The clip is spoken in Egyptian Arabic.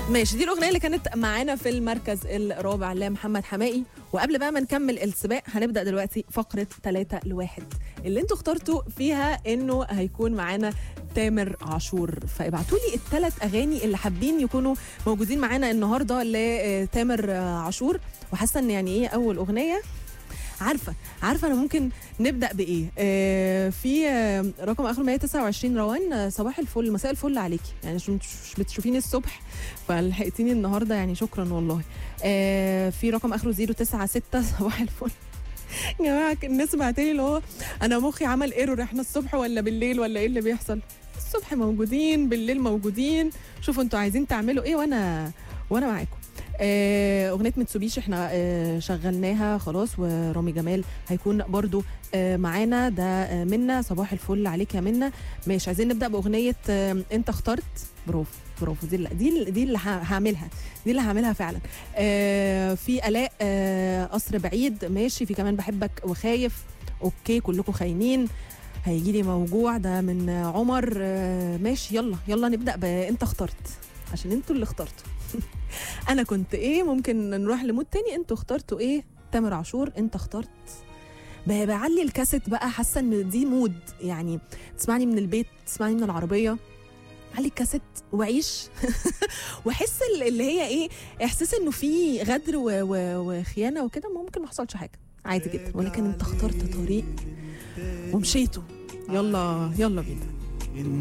ماشي دي الاغنيه اللي كانت معانا في المركز الرابع لمحمد حمائي وقبل بقى ما نكمل السباق هنبدا دلوقتي فقره 3 لواحد اللي انتوا اخترتوا فيها انه هيكون معانا تامر عاشور فابعتوا لي الثلاث اغاني اللي حابين يكونوا موجودين معانا النهارده لتامر عاشور وحاسه ان يعني ايه اول اغنيه عارفه عارفه انا ممكن نبدا بايه آه في آه رقم اخر 129 روان آه صباح الفل مساء الفل عليكي يعني عشان مش بتشوفيني الصبح فلحقتيني النهارده يعني شكرا والله آه في رقم اخره 096 صباح الفل يا جماعه الناس بعتلي اللي هو انا مخي عمل ايرور احنا الصبح ولا بالليل ولا ايه اللي بيحصل الصبح موجودين بالليل موجودين شوفوا انتوا عايزين تعملوا ايه وانا وانا معاكم آه، اغنيه متسوبيشي احنا آه، شغلناها خلاص ورامي جمال هيكون برضو آه، معانا ده آه، منا صباح الفل عليك يا منا ماشي عايزين نبدا باغنيه آه، انت اخترت برافو برافو دي اللي دي اللي- دي اللي ه- هعملها دي اللي هعملها فعلا آه، في الاء آه، قصر بعيد ماشي في كمان بحبك وخايف اوكي كلكم خاينين هيجي لي موجوع ده من آه، عمر آه، ماشي يلا يلا نبدا بانت اخترت عشان انتوا اللي اخترتوا انا كنت ايه ممكن نروح لمود تاني انتوا اخترتوا ايه تامر عاشور انت اخترت ب- بعلي الكاسيت بقى حاسه ان دي مود يعني تسمعني من البيت تسمعني من العربيه علي الكاسيت وعيش واحس ال- اللي هي ايه احساس انه في غدر و- و- وخيانه وكده ممكن ما حصلش حاجه عادي جدا ولكن انت اخترت طريق ومشيته يلا يلا بينا